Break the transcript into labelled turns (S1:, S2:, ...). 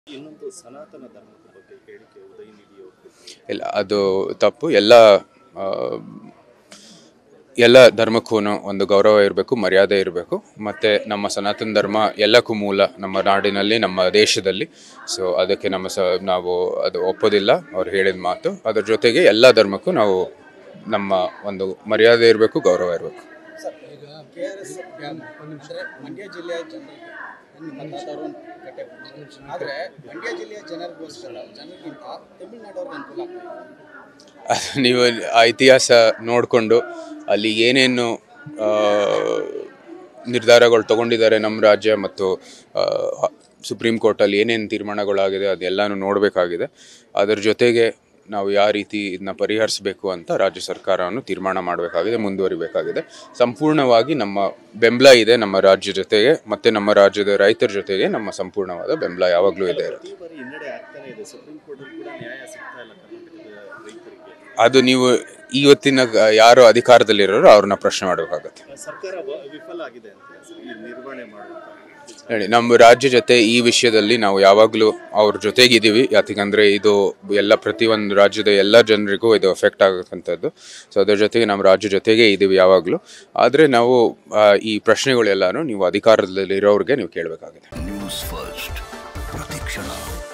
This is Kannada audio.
S1: ಇನ್ನೊಂದು ಸನಾತನ ಧರ್ಮದ ಬಗ್ಗೆ ಹೇಳಿಕೆ ಉದಯನಿಧಿ ಅವರು ಕೊಟ್ಟಿದ್ದಾರೆ.
S2: ಇಲ್ಲ ಅದು ತಪ್ಪು ಎಲ್ಲ ಆ, ಎಲ್ಲ ಧರ್ಮಕ್ಕೂ ಒಂದು ಗೌರವ ಇರಬೇಕು ಮರ್ಯಾದೆ ಇರಬೇಕು ಮತ್ತು ನಮ್ಮ ಸನಾತನ ಧರ್ಮ ಎಲ್ಲಕ್ಕೂ ಮೂಲ ನಮ್ಮ ನಾಡಿನಲ್ಲಿ ನಮ್ಮ ದೇಶದಲ್ಲಿ ಸೊ ಅದಕ್ಕೆ ನಮ್ಮ ಸ ನಾವು ಅದು ಒಪ್ಪೋದಿಲ್ಲ ಅವ್ರು ಹೇಳಿದ ಮಾತು ಅದ್ರ ಜೊತೆಗೆ ಎಲ್ಲ ಧರ್ಮಕ್ಕೂ ನಾವು ನಮ್ಮ ಒಂದು ಮರ್ಯಾದೆ ಇರಬೇಕು ಗೌರವ ಇರಬೇಕು
S3: ಸರ್ ಈಗ ಕೆ ಆರ್ ಎಸ್ ಅಂದರೆ ಮಂಡ್ಯ ಜಿಲ್ಲೆಯ ಜನರಿಗೆ ನಿಮ್ಮ ತಾತವರು ಕಟ್ಟೆ ಆದರೆ ಮಂಡ್ಯ ಜಿಲ್ಲೆಯ ಜನರಿಗೋಸ್ಕರ ಜನರಿಗಿಂತ ತಮಿಳುನಾಡವ್ರಿಗೆ ಅನುಕೂಲ ಆಗ್ತದೆ
S2: ಅದು ನೀವು ಆ ಇತಿಹಾಸ ನೋಡಿಕೊಂಡು ಅಲ್ಲಿ ಏನೇನು ಆ, ನಿರ್ಧಾರಗಳು ತಗೊಂಡಿದ್ದಾರೆ ನಮ್ಮ ರಾಜ್ಯ ಮತ್ತು ಆ, ಸುಪ್ರೀಂ ಕೋರ್ಟಲ್ಲಿ ಏನೇನು ತೀರ್ಮಾನಗಳಾಗಿದೆ ಅದೆಲ್ಲನೂ ನೋಡಬೇಕಾಗಿದೆ ಅದರ ಜೊತೆಗೆ ನಾವು ಯಾವ ರೀತಿ ಇದನ್ನ ಪರಿಹರಿಸಬೇಕು ಅಂತ ರಾಜ್ಯ ಸರ್ಕಾರವನ್ನು ತೀರ್ಮಾನ ಮಾಡಬೇಕಾಗಿದೆ ಮುಂದುವರಿಬೇಕಾಗಿದೆ ಸಂಪೂರ್ಣವಾಗಿ ನಮ್ಮ ಬೆಂಬಲ ಇದೆ ನಮ್ಮ ರಾಜ್ಯ ಜೊತೆಗೆ ಮತ್ತು ನಮ್ಮ ರಾಜ್ಯದ ರೈತರ ಜೊತೆಗೆ ನಮ್ಮ ಸಂಪೂರ್ಣವಾದ ಬೆಂಬಲ ಯಾವಾಗಲೂ ಇದೆ
S1: ಪ್ರತಿ ಬಾರಿ ಹಿನ್ನಡೆ ಆಗ್ತಾನೆ ಇದೆ ಸುಪ್ರೀಂ ಕೋರ್ಟ್ ಕೂಡ ನ್ಯಾಯ ಸಿಗ್ತಾ ಇಲ್ಲ ಕರ್ನಾಟಕದ ರೈತರಿಗೆ
S2: ಅದು ನೀವು ಇವತ್ತಿನ ಗ- ಯಾರು ಅಧಿಕಾರದಲ್ಲಿರೋರು ಅವ್ರನ್ನ ಪ್ರಶ್ನೆ ಮಾಡಬೇಕಾಗತ್ತೆ
S1: ಸರ್ಕಾರ ವ- ವಿಫಲ ಆಗಿದೆ ಅಂತ ಸರ್ ಈ ನಿರ್ವಹಣೆ ಮಾಡುವಂತ
S2: ಹೇಳಿ ನಮ್ಮ ರಾಜ್ಯ ಜೊತೆ ಈ ವಿಷಯದಲ್ಲಿ ನಾವು ಯಾವಾಗಲೂ ಅವ್ರ ಜೊತೆಗಿದ್ದೀವಿ ಯಾಕಂದರೆ ಇದು ಎಲ್ಲ ಪ್ರತಿಯೊಂದು ರಾಜ್ಯದ ಎಲ್ಲ ಜನರಿಗೂ ಇದು ಎಫೆಕ್ಟ್ ಆಗತಕ್ಕಂಥದ್ದು ಸೊ ಅದ್ರ ಜೊತೆಗೆ ನಮ್ಮ ರಾಜ್ಯ ಜೊತೆಗೆ ಇದ್ದೀವಿ ಯಾವಾಗಲೂ ಆದರೆ ನಾವು ಆ, ಈ ಪ್ರಶ್ನೆಗಳೆಲ್ಲನೂ ನೀವು ಅಧಿಕಾರದಲ್ಲಿರೋರಿಗೆ ನೀವು ಕೇಳಬೇಕಾಗಿದೆ
S4: ನ್ಯೂಸ್ ಫಸ್ಟ್ ಪ್ರತಿಕ್ಷಣ